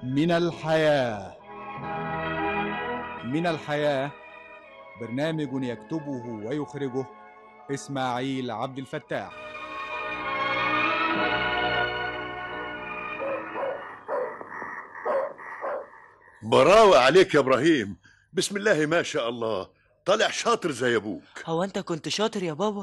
من الحياة من الحياة برنامج يكتبه ويخرجه إسماعيل عبد الفتاح براوة عليك يا ابراهيم بسم الله ما شاء الله طالع شاطر زي ابوك هو انت كنت شاطر يا بابا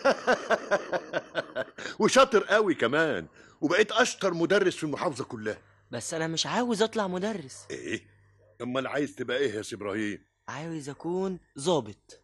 وشاطر قوي كمان وبقيت اشطر مدرس في المحافظه كلها بس انا مش عاوز اطلع مدرس ايه امال عايز تبقى ايه يا سي ابراهيم عاوز اكون ظابط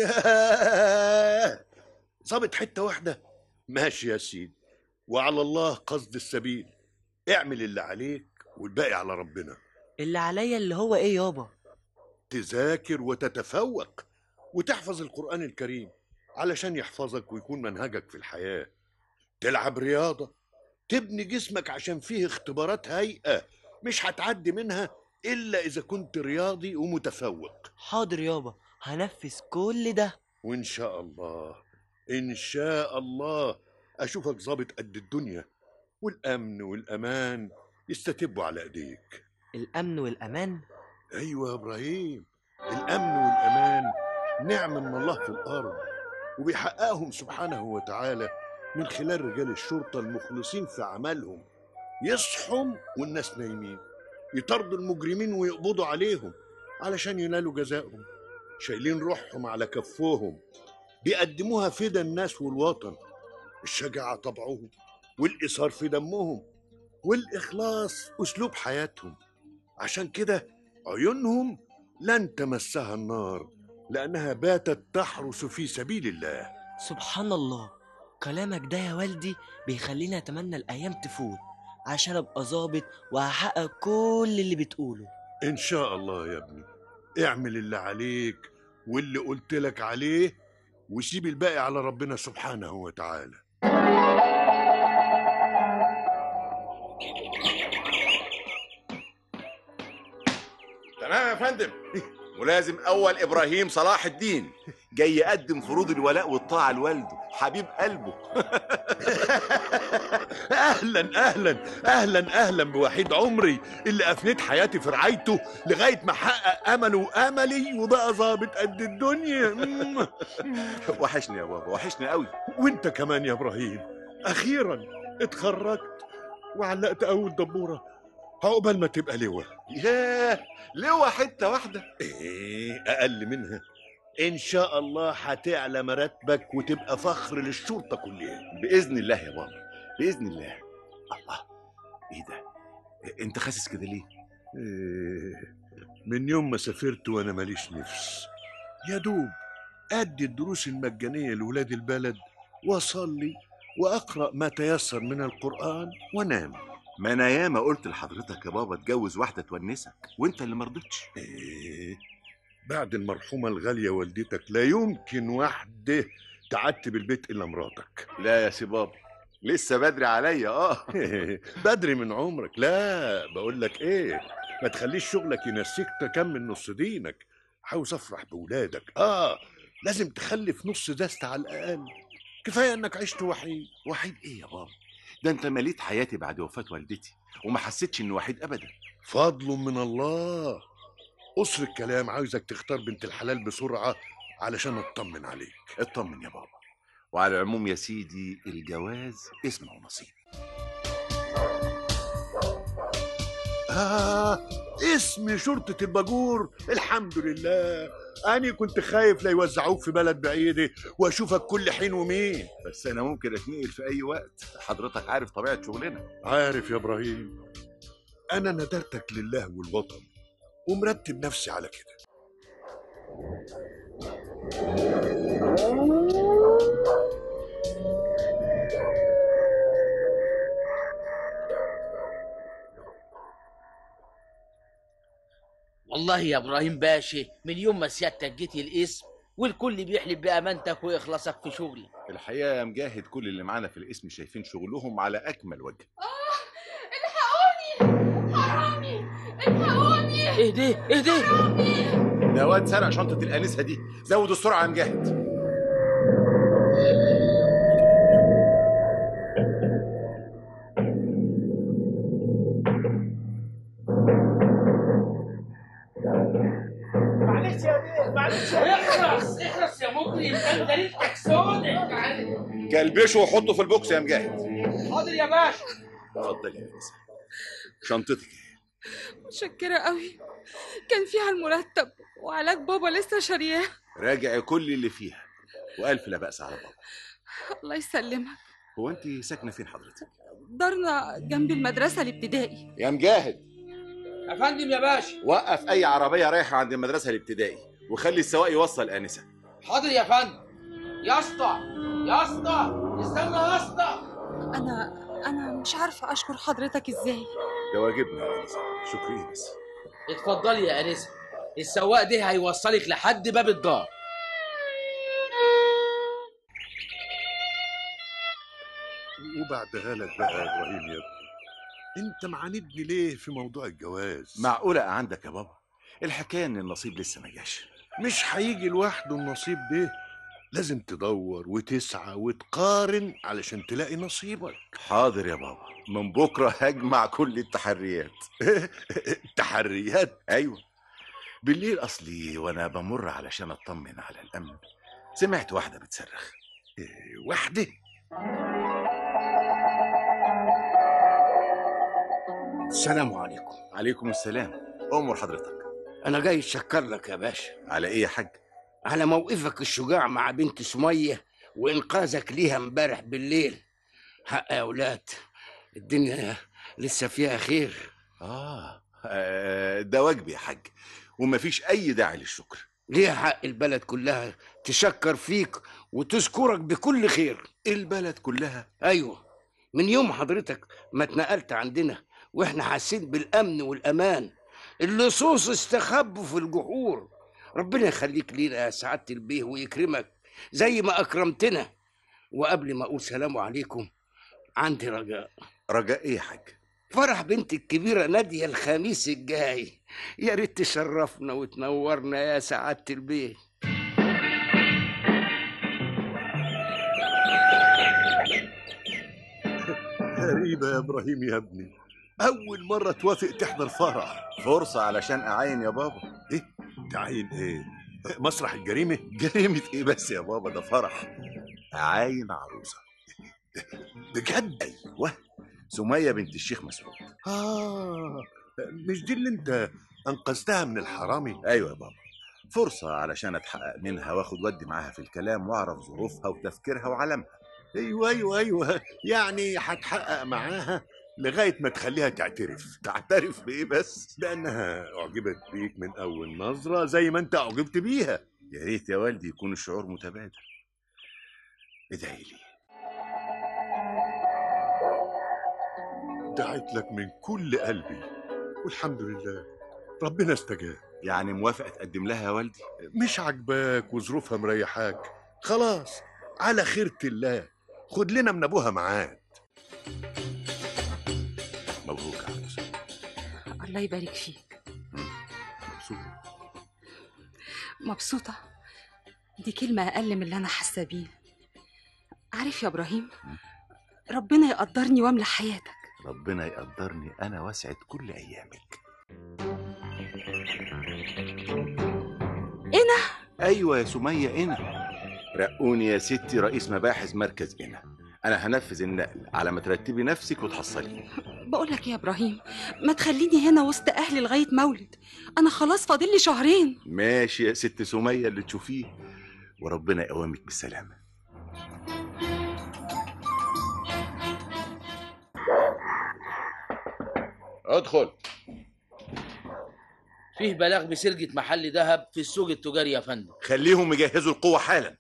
ياه. ظابط حته واحده ماشي يا سيدي وعلى الله قصد السبيل اعمل اللي عليك والباقي على ربنا اللي عليا اللي هو ايه يابا تذاكر وتتفوق وتحفظ القرآن الكريم علشان يحفظك ويكون منهجك في الحياة تلعب رياضة تبني جسمك عشان فيه اختبارات هيئة مش هتعدي منها إلا إذا كنت رياضي ومتفوق حاضر يابا هنفذ كل ده وإن شاء الله إن شاء الله أشوفك ظابط قد الدنيا والأمن والأمان يستتبوا على إيديك الامن والامان ايوه يا ابراهيم الامن والامان نعمه من الله في الارض وبيحققهم سبحانه وتعالى من خلال رجال الشرطه المخلصين في عملهم يصحوا والناس نايمين يطردوا المجرمين ويقبضوا عليهم علشان ينالوا جزائهم شايلين روحهم على كفوهم بيقدموها فدا الناس والوطن الشجاعه طبعهم والايثار في دمهم والاخلاص اسلوب حياتهم عشان كده عيونهم لن تمسها النار لأنها باتت تحرس في سبيل الله سبحان الله كلامك ده يا والدي بيخليني اتمنى الايام تفوت عشان ابقى ظابط وهحقق كل اللي بتقوله إن شاء الله يا ابني اعمل اللي عليك واللي قلت لك عليه وسيب الباقي على ربنا سبحانه وتعالى تمام يا فندم ملازم اول ابراهيم صلاح الدين جاي يقدم فروض الولاء والطاعه لوالده حبيب قلبه أهلا أهلا أهلا أهلا بوحيد عمري اللي أفنيت حياتي في رعايته لغاية ما حقق أمله وأملي وبقى ظابط قد الدنيا مم. وحشني يا بابا وحشني قوي وانت كمان يا ابراهيم اخيرا اتخرجت وعلقت اول دبوره عقبال ما تبقى لواء ياه ليه حته واحده ايه اقل منها ان شاء الله هتعلى مراتبك وتبقى فخر للشرطه كلها باذن الله يا بابا باذن الله الله ايه ده انت خاسس كده ليه إيه من يوم ما سافرت وانا ماليش نفس يا دوب ادي الدروس المجانيه لولاد البلد واصلي واقرا ما تيسر من القران وانام ما انا ياما قلت لحضرتك يا بابا اتجوز واحده تونسك وانت اللي مرضتش إيه بعد المرحومة الغالية والدتك لا يمكن واحدة تعتب البيت إلا مراتك لا يا سي بابا لسه بدري عليا اه بدري من عمرك لا بقول لك إيه ما تخليش شغلك ينسيك تكمل نص دينك عاوز أفرح بولادك آه لازم تخلف نص دست على الأقل كفاية إنك عشت وحيد وحيد ايه يا بابا ده انت مليت حياتي بعد وفاه والدتي وما حسيتش اني وحيد ابدا فضل من الله قصر الكلام عاوزك تختار بنت الحلال بسرعة علشان اطمن عليك اطمن يا بابا وعلى العموم يا سيدي الجواز اسمه ونصيب آه اسم شرطة الباجور الحمد لله أنا كنت خايف لا يوزعوك في بلد بعيدة وأشوفك كل حين ومين بس انا ممكن اتنقل في اي وقت حضرتك عارف طبيعه شغلنا عارف يا إبراهيم أنا ندرتك لله والوطن ومرتب نفسي على كده والله يا ابراهيم باشا من يوم ما سيادتك جيت الاسم والكل بيحلف بامانتك واخلاصك في شغلي الحقيقه يا مجاهد كل اللي معانا في الاسم شايفين شغلهم على اكمل وجه الحقوني حرامي الحقوني ايه ده ايه ده ده واد سرق شنطه الانسه دي زود السرعه يا مجاهد اخلص اخلص يا مجرم انت ليلتك سودة كلبشه وحطه في البوكس يا مجاهد حاضر يا باشا اتفضل يا انسه شنطتك متشكرة قوي كان فيها المرتب وعلاج بابا لسه شارياه راجع كل اللي فيها والف لا باس على بابا الله يسلمك هو انت ساكنه فين حضرتك دارنا جنب المدرسة الابتدائي يا مجاهد يا فندم يا باشا وقف اي عربيه رايحه عند المدرسه الابتدائي وخلي السواق يوصل انسه حاضر يا فندم يا اسطى يا اسطى استنى يا اسطى أنا أنا مش عارفة أشكر حضرتك إزاي ده واجبنا يا انسه شكري بس اتفضلي يا انسه السواق ده هيوصلك لحد باب الدار وبعدها لك بقى يا ابراهيم يا ابني انت معاندني ليه في موضوع الجواز معقوله عندك يا بابا الحكايه ان النصيب لسه ما جاش مش هيجي لوحده النصيب ده لازم تدور وتسعى وتقارن علشان تلاقي نصيبك حاضر يا بابا من بكره هجمع كل التحريات تحريات ايوه بالليل اصلي وانا بمر علشان اطمن على الامن سمعت واحده بتصرخ إيه، واحدة السلام عليكم عليكم السلام امر حضرتك انا جاي اشكر لك يا باشا على ايه يا حاج على موقفك الشجاع مع بنت سمية وانقاذك ليها امبارح بالليل حق يا اولاد الدنيا لسه فيها خير آه, آه ده واجبي يا حاج ومفيش أي داعي للشكر ليها حق البلد كلها تشكر فيك وتذكرك بكل خير البلد كلها ايوه من يوم حضرتك ما اتنقلت عندنا واحنا حاسين بالامن والامان اللصوص استخبوا في الجحور ربنا يخليك لينا يا سعاده البيه ويكرمك زي ما اكرمتنا وقبل ما اقول سلام عليكم عندي رجاء رجاء إيه يا حاج فرح بنت الكبيرة نادية الخميس الجاي يا ريت تشرفنا وتنورنا يا سعادة البيه غريبة يا ابراهيم يا ابني اول مرة توافق تحضر فرح فرصة علشان أعاين يا بابا ايه تعاين ايه مسرح الجريمة جريمة إيه بس يا بابا ده فرح أعاين عروسة بجد أيوه سمية بنت الشيخ مسعود اه مش دي اللي انت انقذتها من الحرامي أيوه يا بابا فرصة علشان أتحقق منها وآخد ودي معاها في الكلام وأعرف ظروفها وتفكيرها وعلمها ايوه ايوه ايوه يعني هتحقق معاها لغايه ما تخليها تعترف تعترف بإيه بس بانها اعجبت بيك من اول نظره زي ما انت اعجبت بيها يا ريت يا والدي يكون الشعور متبادل ادعي لي دعيت لك من كل قلبي والحمد لله ربنا استجاب يعني موافق تقدم لها يا والدي مش عاجباك وظروفها مريحاك خلاص على خيرة الله خد لنا من ابوها معاد مبروك يا عروسة الله يبارك فيك مبسوط مبسوطة دي كلمة أقل من اللي أنا حاسة بيه عارف يا إبراهيم ربنا يقدرني واملى حياتك ربنا يقدرني أنا واسعة كل أيامك إنا أيوة يا سمية إنا رقوني يا ستي رئيس مباحث مركز إنا أنا هنفذ النقل على ما ترتبي نفسك وتحصلي بقولك يا إبراهيم ما تخليني هنا وسط أهلي لغاية مولد أنا خلاص فاضل لي شهرين ماشي يا ست سمية اللي تشوفيه وربنا يقومك بالسلامة ادخل فيه بلاغ بسرقة محل ذهب في السوق التجاري يا فندم خليهم يجهزوا القوة حالا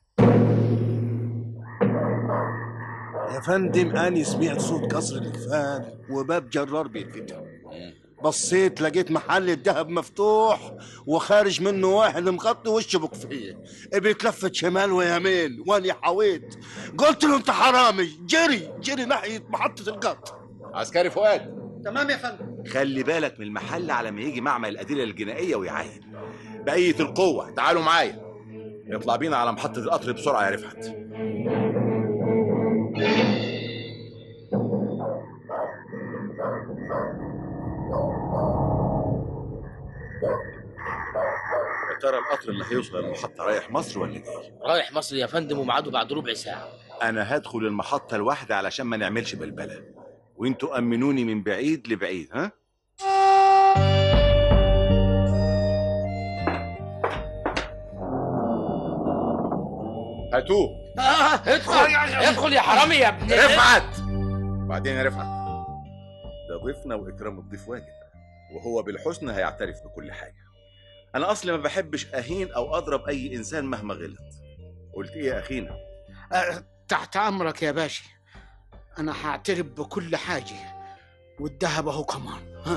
يا فندم أني سمعت صوت قصر الجفان وباب جرار بيتفتح بصيت لقيت محل الذهب مفتوح وخارج منه واحد مغطي وشه بكفيه بيتلفت شمال ويمين وانا حويت قلت له انت حرامي جري جري ناحيه محطه القطر عسكري فؤاد تمام يا فندم خلي بالك من المحل على ما يجي معمل الأدلة الجنائية ويعاين بقية القوة تعالوا معايا اطلع بينا على محطة القطر بسرعة يا رفعت ترى القطر اللي هيوصل المحطة رايح مصر ولا جاي؟ رايح مصر يا فندم وميعاده بعد ربع ساعة أنا هدخل المحطة لوحدي علشان ما نعملش بلبلة وانتوا أمنوني من بعيد لبعيد ها؟ هاتوه آه ادخل ادخل يا حرامي يا ابن رفعت بعدين يا رفعت ده ضيفنا واكرام الضيف واجب وهو بالحسن هيعترف بكل حاجه انا اصلي ما بحبش اهين او اضرب اي انسان مهما غلط قلت ايه يا اخينا أه، تحت امرك يا باشا انا هعترف بكل حاجه والذهب اهو كمان ها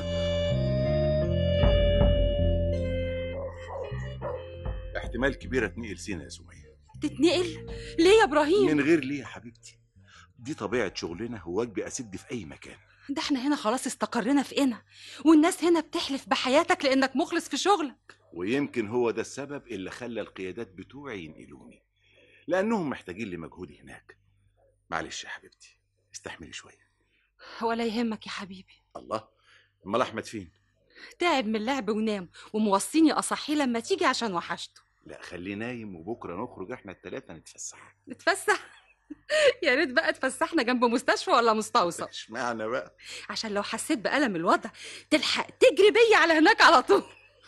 احتمال كبير اتنقل سينا يا سميه تتنقل ليه يا ابراهيم من غير ليه يا حبيبتي دي طبيعه شغلنا وواجبي اسد في اي مكان ده احنا هنا خلاص استقرينا في قنا والناس هنا بتحلف بحياتك لانك مخلص في شغلك ويمكن هو ده السبب اللي خلى القيادات بتوعي ينقلوني لانهم محتاجين لمجهودي هناك معلش يا حبيبتي استحملي شويه ولا يهمك يا حبيبي الله امال احمد فين تعب من اللعب ونام وموصيني اصحيه لما تيجي عشان وحشته لا خليه نايم وبكره نخرج احنا الثلاثه نتفسح نتفسح يا ريت بقى تفسحنا جنب مستشفى ولا مستوصف اشمعنى بقى عشان لو حسيت بألم الوضع تلحق تجري بيا على هناك على طول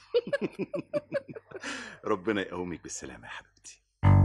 ربنا يقومك بالسلامه يا حبيبتي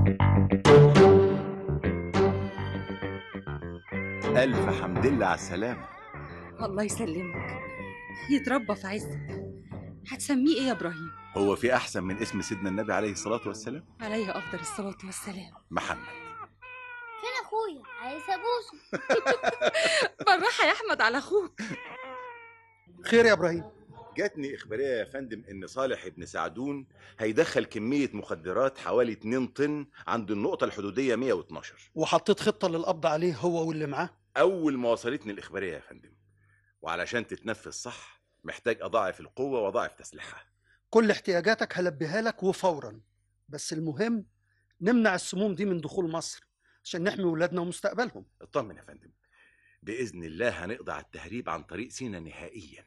الف حمد لله على السلامه الله يسلمك يتربى في عزك هتسميه ايه يا ابراهيم هو في احسن من اسم سيدنا النبي عليه الصلاه والسلام عليه افضل الصلاه والسلام محمد فين اخويا عايز ابوسه بالراحه يا احمد على اخوك خير يا ابراهيم جاتني اخباريه يا فندم ان صالح ابن سعدون هيدخل كميه مخدرات حوالي 2 طن عند النقطه الحدوديه 112 وحطيت خطه للقبض عليه هو واللي معاه اول ما وصلتني الاخباريه يا فندم وعلشان تتنفذ صح محتاج اضاعف القوه واضاعف تسليحها كل احتياجاتك هلبيها لك وفورا بس المهم نمنع السموم دي من دخول مصر عشان نحمي ولادنا ومستقبلهم اطمن يا فندم باذن الله هنقضي على التهريب عن طريق سينا نهائيا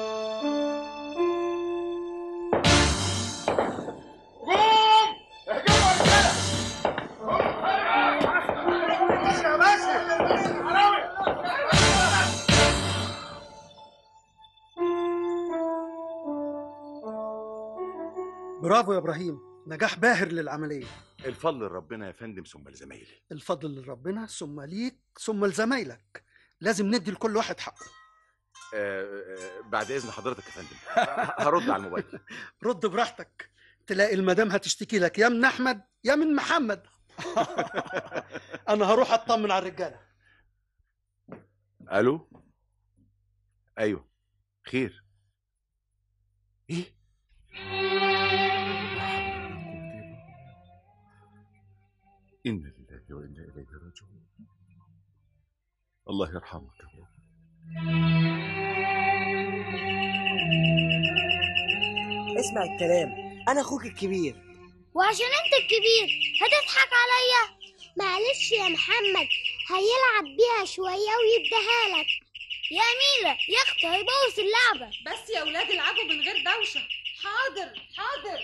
برافو يا ابراهيم نجاح باهر للعمليه الفضل لربنا يا فندم ثم لزمايلي الفضل لربنا ثم ليك ثم لزمايلك لازم ندي لكل واحد حقه آه آه بعد اذن حضرتك يا فندم هرد على الموبايل رد براحتك تلاقي المدام هتشتكي لك يا من احمد يا من محمد انا هروح اطمن على الرجاله الو ايوه خير ايه إنا لله وإنا إليه راجعون الله يرحمك يا رب اسمع الكلام انا اخوك الكبير وعشان انت الكبير هتضحك عليا معلش يا محمد هيلعب بيها شوية ويديها لك يا أميرة يا أختي هيبوظ اللعبة بس يا ولاد العبوا من غير دوشه حاضر حاضر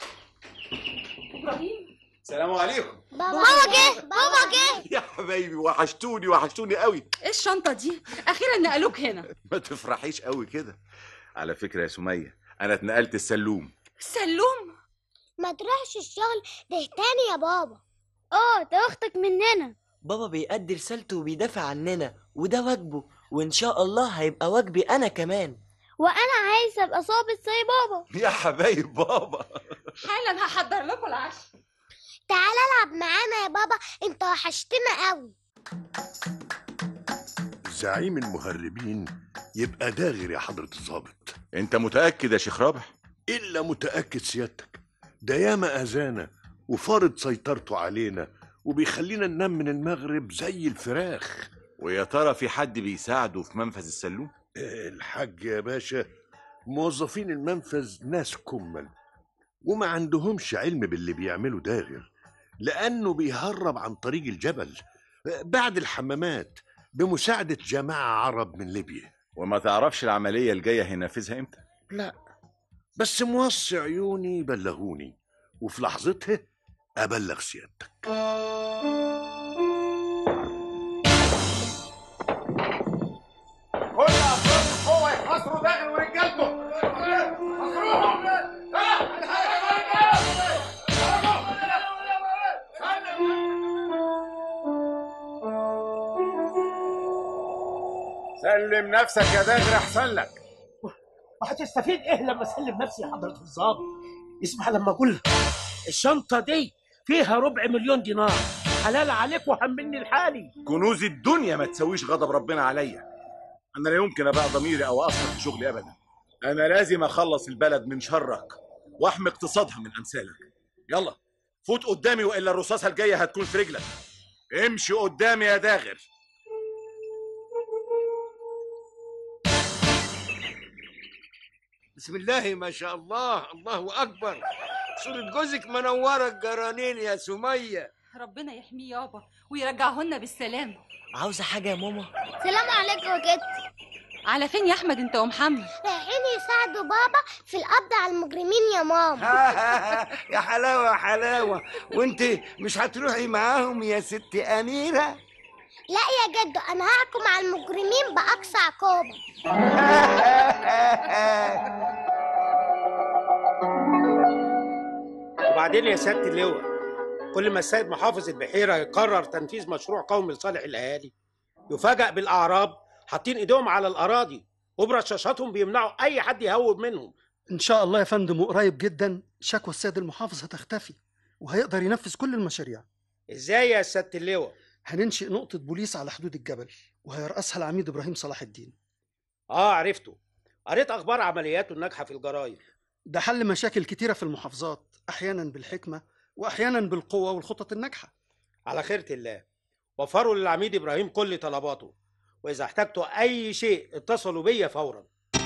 ابراهيم السلام عليكم بابا جه بابا جه يا حبايبي وحشتوني وحشتوني قوي ايه الشنطه دي اخيرا نقلوك هنا ما تفرحيش قوي كده على فكره يا سميه انا اتنقلت السلوم سلوم ما تروحش الشغل ده تاني يا بابا اه ده أختك مننا بابا بيأدي رسالته وبيدافع عننا وده واجبه وان شاء الله هيبقى واجبي انا كمان وأنا عايز أبقى ظابط زي بابا يا حبايب بابا حالا هحضر لكم العشاء تعال العب معانا يا بابا انت وحشتنا قوي زعيم المهربين يبقى ده غير يا حضرة الضابط انت متاكد يا شيخ رابح إلا متأكد سيادتك ده ياما أذانا وفارض سيطرته علينا وبيخلينا ننام من المغرب زي الفراخ ويا ترى في حد بيساعده في منفذ السلوم الحاج يا باشا موظفين المنفذ ناس كمل وما عندهمش علم باللي بيعمله داغر لأنه بيهرب عن طريق الجبل بعد الحمامات بمساعدة جماعة عرب من ليبيا وما تعرفش العمليه الجايه هينفذها امتى لا بس موصي عيوني بلغوني وفي لحظتها ابلغ سيادتك كل افراد القوه يحاصروا داخل ورجالته حاصروهم سلم نفسك يا داغر احسن لك وهتستفيد ايه لما اسلم نفسي يا حضره الظابط اسمع لما اقول لك الشنطه دي فيها ربع مليون دينار حلال عليك وهمني لحالي كنوز الدنيا ما تسويش غضب ربنا عليا انا لا يمكن ابقى ضميري او اثر في شغلي ابدا انا لازم اخلص البلد من شرك واحمي اقتصادها من امثالك يلا فوت قدامي والا الرصاصه الجايه هتكون في رجلك امشي قدامي يا داغر بسم الله ما شاء الله الله اكبر صورة جوزك منورة الجرانين يا سمية ربنا يحميه يابا ويرجعهن بالسلامة عاوزة حاجة يا ماما سلام عليكم يا جد على فين يا أحمد أنت ومحمد رايحين يساعدوا بابا في القبض على المجرمين يا ماما يا حلاوة يا حلاوة وانت مش هتروحي معاهم يا ست أميرة لا يا جدو انا هحكم على المجرمين باقصى عقوبه وبعدين يا سياده اللواء كل ما السيد محافظ البحيره يقرر تنفيذ مشروع قومي لصالح الاهالي يفاجأ بالاعراب حاطين ايديهم على الاراضي وبرشاشاتهم بيمنعوا اي حد يهوب منهم ان شاء الله يا فندم وقريب جدا شكوى السيد المحافظ هتختفي وهيقدر ينفذ كل المشاريع ازاي يا سياده اللواء هننشئ نقطة بوليس على حدود الجبل وهيرأسها العميد إبراهيم صلاح الدين اه عرفته قريت اخبار عملياته الناجحه في الجرايد ده حل مشاكل كتيرة في المحافظات أحيانا بالحكمة وأحيانا بالقوة والخطط الناجحة على خيرة الله وفروا للعميد ابراهيم كل طلباته واذا احتجتوا اي شيء اتصلوا بيا فورا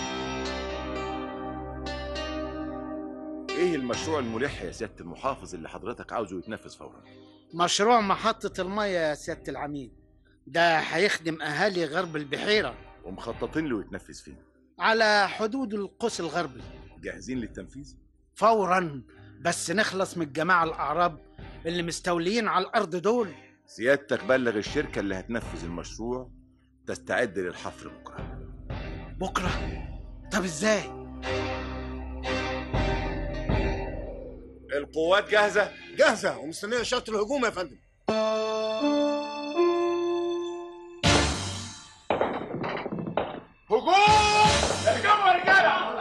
ايه المشروع الملح يا سياده المحافظ اللي حضرتك عاوزه يتنفذ فورا مشروع محطة المية يا سيادة العميد ده هيخدم أهالي غرب البحيرة ومخططين له يتنفذ فين على حدود القوس الغربي جاهزين للتنفيذ فورا بس نخلص من الجماعة الأعراب اللي مستوليين على الأرض دول سيادتك بلغ الشركه اللي هتنفذ المشروع تستعد للحفر بكره بكرة طب إزاي؟ القوات جاهزه جاهزة ومستنية إشارة الهجوم يا فندم هجوم ارجعوا يا رجاله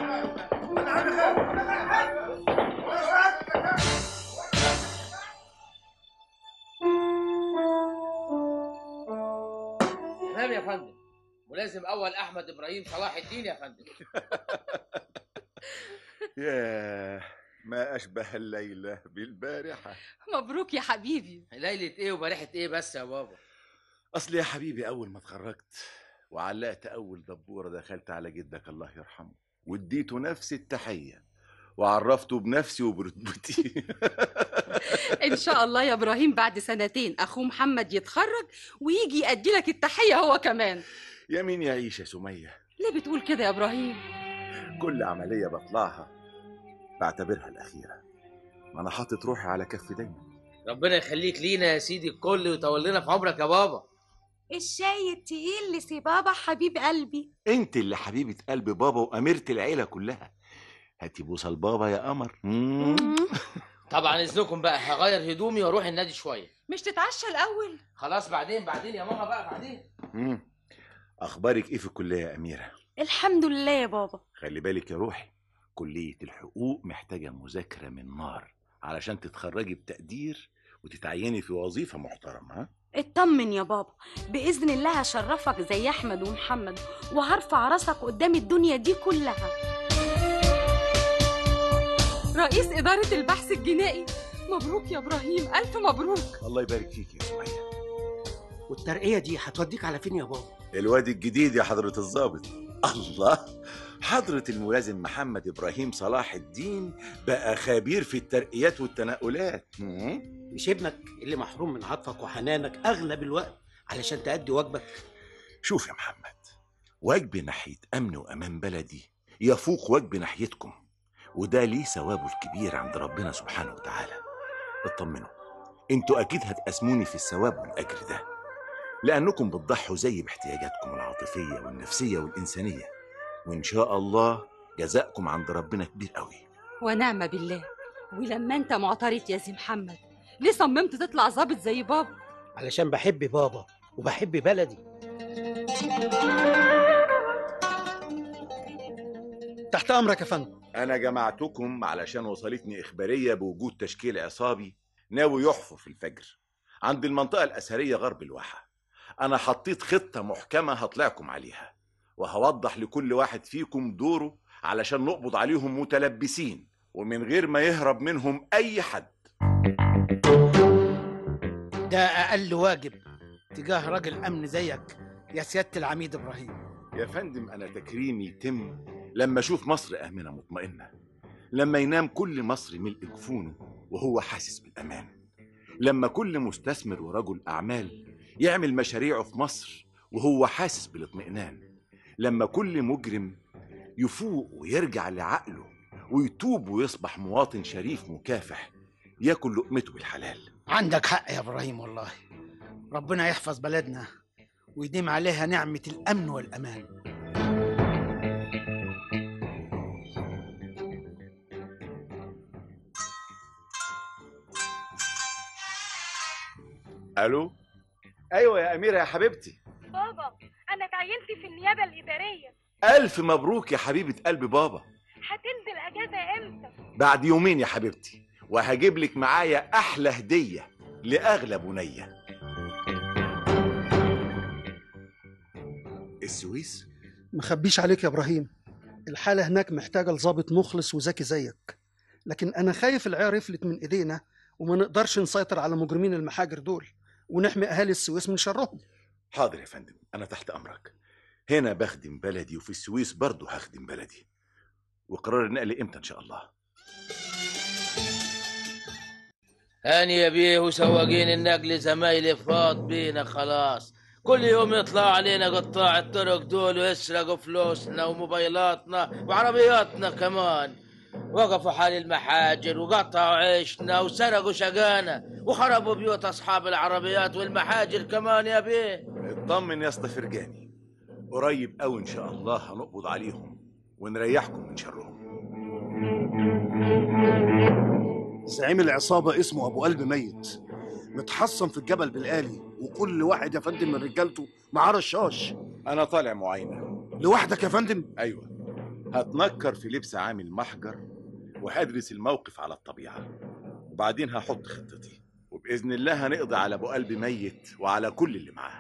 تمام يا فندم ولازم اول احمد ابراهيم صلاح الدين يا فندم ياه ما اشبه الليله بالبارحه مبروك يا حبيبي ليله ايه وبارحه ايه بس يا بابا اصل يا حبيبي اول ما اتخرجت وعلقت اول دبوره دخلت على جدك الله يرحمه واديته نفس التحيه وعرفته بنفسي وبرتبتي إن شاء الله يا إبراهيم بعد سنتين أخوه محمد يتخرج ويجي يأدي لك التحية هو كمان يا مين يعيش يا سميه ليه بتقول كده يا إبراهيم؟ كل عمليه بطلعها بعتبرها الاخيره ما انا حاطط روحي على كف دايما ربنا يخليك لينا يا سيدي الكل ويطول لنا في عمرك يا بابا الشاي التقيل لسي بابا حبيب قلبي انت اللي حبيبه قلب بابا واميره العيله كلها هاتي بوسه لبابا يا قمر مم. طبعا اذنكم بقى هغير هدومي واروح النادي شويه مش تتعشى الأول؟ خلاص بعدين بعدين يا ماما بقى بعدين مم. اخبارك ايه في الكليه يا اميره الحمد لله يا بابا خلي بالك يا روحي كليه الحقوق محتاجه مذاكره من نار علشان تتخرجي بتقدير وتتعيني في وظيفه محترمه ها اطمن يا بابا بإذن الله هشرفك زي أحمد ومحمد وهرفع راسك قدام الدنيا دي كلها رئيس إدارة البحث الجنائي مبروك يا إبراهيم ألف مبروك الله يبارك فيك يا سميه والترقيه دي هتوديك على فين يا بابا الواد الجديد يا حضرة الضابط الله حضرة الملازم محمد إبراهيم صلاح الدين بقى خبير في الترقيات والتنقلات مم. مش ابنك اللي محروم من عطفك وحنانك اغلب الوقت علشان تأدي واجبك شوف يا محمد واجبي ناحية أمن وأمان بلدي يفوق واجبي ناحيتكم وده ليه ثوابه الكبير عند ربنا سبحانه وتعالى اطمنوا انتوا اكيد هتقاسموني في الثواب والاجر ده لانكم بتضحوا زي باحتياجاتكم العاطفيه والنفسيه والانسانيه وان شاء الله جزاءكم عند ربنا كبير قوي ونعم بالله ولما انت معترض يا سي محمد ليه صممت تطلع ظابط زي بابا علشان بحب بابا وبحب بلدي تحت امرك يا فندم انا جمعتكم علشان وصلتني اخباريه بوجود تشكيل عصابي ناوي يحفر في الفجر عند المنطقه الاثريه غرب الواحه انا حطيت خطه محكمه هطلعكم عليها وهوضح لكل واحد فيكم دوره علشان نقبض عليهم متلبسين ومن غير ما يهرب منهم اي حد ده اقل واجب تجاه راجل امن زيك يا سياده العميد ابراهيم يا فندم انا تكريمي يتم لما اشوف مصر امنه مطمئنه لما ينام كل مصري ملء جفونه وهو حاسس بالامان لما كل مستثمر ورجل اعمال يعمل مشاريعه في مصر وهو حاسس بالاطمئنان لما كل مجرم يفوق ويرجع لعقله ويتوب ويصبح مواطن شريف مكافح ياكل لقمته بالحلال عندك حق يا ابراهيم والله ربنا يحفظ بلدنا ويديم عليها نعمه الامن والامان الو ايوه يا اميره يا حبيبتي بابا انا اتعينت في النيابه الاداريه الف مبروك يا حبيبه قلب بابا هتنزل اجازه امتى بعد يومين يا حبيبتي وهجيب لك معايا احلى هديه لاغلى بنيه السويس مخبيش عليك يا ابراهيم الحاله هناك محتاجه لظابط مخلص وذكي زيك لكن انا خايف العيار يفلت من ايدينا وما نقدرش نسيطر على مجرمين المحاجر دول ونحمي اهالي السويس من شرهم حاضر يا فندم انا تحت امرك هنا بخدم بلدي وفي السويس برضه هخدم بلدي وقرار النقل امتى ان شاء الله هاني يا بيه وسواقين النقل زمايلي فاض بينا خلاص كل يوم يطلعوا علينا قطاع الطرق دول ويسرقوا فلوسنا وموبايلاتنا وعربياتنا كمان وقفوا حال المحاجر وقطعوا عيشنا وسرقوا شقانا وخربوا بيوت اصحاب العربيات والمحاجر كمان يا بيه اطمن يا اسطى فرجاني قريب قوي ان شاء الله هنقبض عليهم ونريحكم من شرهم زعيم العصابة اسمه أبو قلب ميت متحصن في الجبل بالآلي وكل واحد يا فندم من رجالته معاه رشاش انا طالع معاينه لوحدك يا فندم ايوه هتنكر في لبس عامل محجر وهدرس الموقف على الطبيعه وبعدين هحط خطتي وباذن الله هنقضي على ابو قلب ميت وعلى كل اللي معاه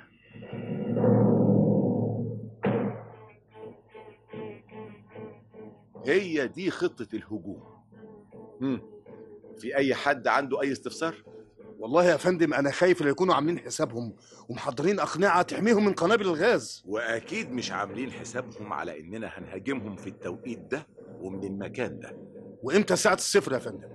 هي دي خطه الهجوم مم. في اي حد عنده اي استفسار والله يا فندم أنا خايف لا يكونوا عاملين حسابهم ومحضرين أقنعة تحميهم من قنابل الغاز واكيد مش عاملين حسابهم على اننا هنهاجمهم في التوقيت ده ومن المكان ده وإمتى ساعة الصفر يا فندم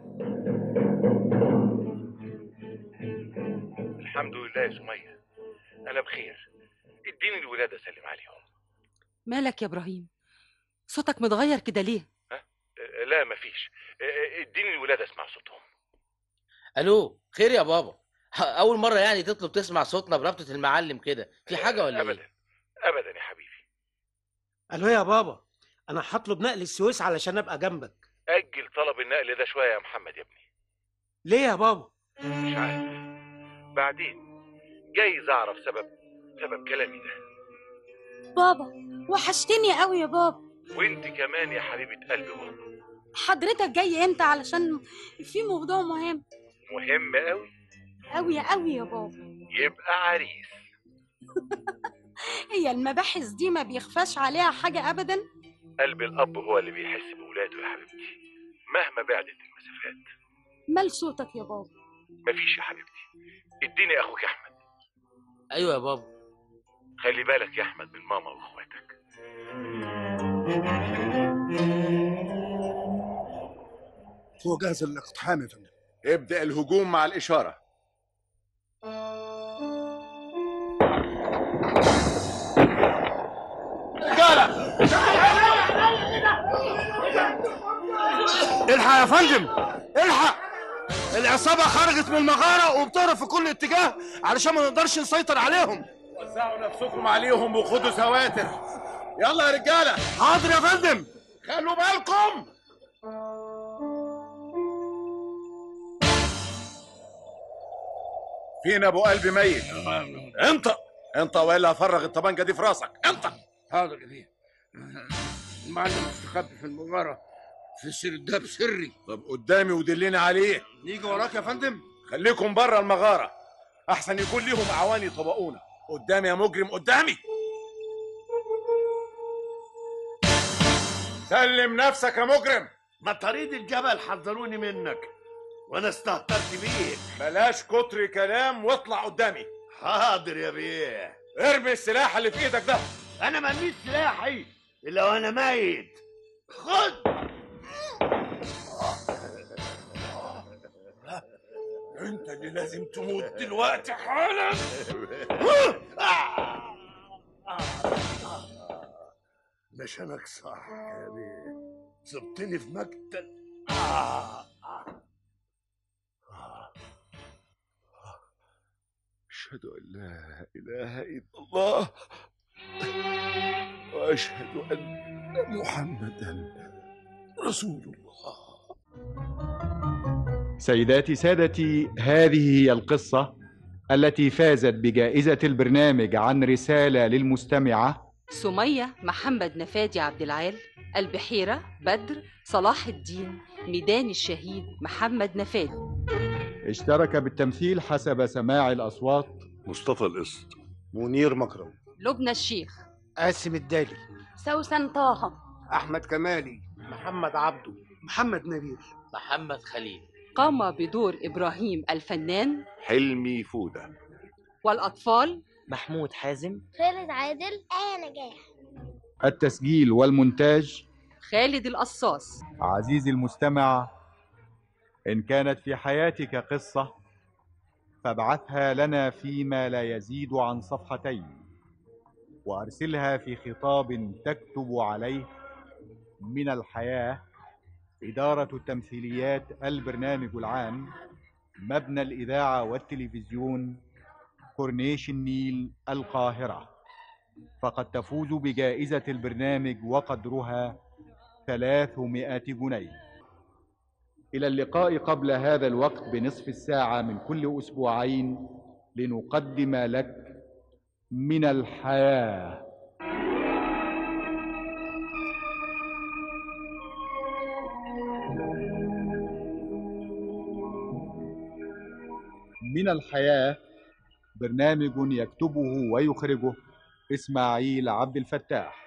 الحمد لله يا سمية أنا بخير اديني الولاد أسلم عليهم مالك يا ابراهيم صوتك متغير كده ليه أه، لا مفيش أه، اديني الولاد أسمع صوتهم الو خير يا بابا اول مره يعني تطلب تسمع صوتنا بربطه المعلم كده في حاجه ولا أبدا ايه أبدا يا حبيبي الو يا بابا انا هطلب نقل السويس علشان ابقى جنبك أجل طلب النقل ده شوية يا محمد يا ابني ليه يا بابا مش عارف بعدين جايز أعرف سبب سبب كلامي ده بابا وحشتني قوي يا بابا وانت كمان يا حبيبة قلبي بابا حضرتك جاي امتى علشان في موضوع مهم مهم قوي قوي قوي يا بابا يبقى عريس هي المباحث دي ما بيخفاش عليها حاجة أبدا قلب الأب هو اللي بيحس بولاده يا حبيبتي مهما بعدت المسافات مال صوتك يا بابا مفيش يا حبيبتي اديني أخوك أحمد ايوه يا بابا خلي بالك يا أحمد من ماما وإخواتك هو جاهز للاقتحام يا فندم ابدا الهجوم مع الاشاره رجاله الحق يا فندم الحق العصابة خرجت من المغارة وبتهرب في كل اتجاه علشان ما نقدرش نسيطر عليهم وزعوا نفسكم عليهم وخدوا سواتر يلا يا رجاله حاضر يا فندم خلوا بالكم فينا ابو قلب ميت انت انت والا هفرغ الطبنجه دي في راسك انت حاضر يا بيه المعلم مستخبي في المغارة في سرداب سري طب قدامي ودلني عليه نيجي وراك يا فندم خليكم بره المغاره احسن يكون ليهم اعوان يطبقونا قدامي يا مجرم قدامي سلم نفسك يا مجرم ما طريد الجبل حذروني منك وانا استهترت بيك بلاش كتر كلام واطلع قدامي حاضر يا بيه ارمي السلاح اللي في ايدك ده انا ماليش سلاحي الا وانا ميت خد انت اللي لازم تموت دلوقتي حالا نشانك صح يا بيه صبتني في مقتل آه. أشهد أن لا إله إلا الله وأشهد أن محمدا رسول الله سيداتي سادتي هذه هي القصة التي فازت بجائزة البرنامج عن رسالة للمستمعة سمية محمد نفادي عبد العال البحيرة بدر صلاح الدين ميدان الشهيد محمد نفادي اشترك بالتمثيل حسب سماع الأصوات مصطفى القسط منير مكرم لبنى الشيخ قاسم الدالي سوسن طه أحمد كمالي محمد عبده محمد نبيل محمد خليل قام بدور إبراهيم الفنان حلمي فودة والأطفال محمود حازم خالد عادل آية نجاح التسجيل والمونتاج خالد القصاص عزيزي المستمع إن كانت في حياتك قصة فابعثها لنا فيما لا يزيد عن صفحتين وأرسلها في خطاب تكتب عليه من الحياة إدارة التمثيليات البرنامج العام مبنى الإذاعة والتلفزيون كورنيش النيل القاهرة فقد تفوز بجائزة البرنامج وقدرها 300 جنيه إلى اللقاء قبل هذا الوقت بنصف الساعة من كل أسبوعين لنقدم لك من الحياة من الحياة برنامج يكتبه ويخرجه إسماعيل عبد الفتاح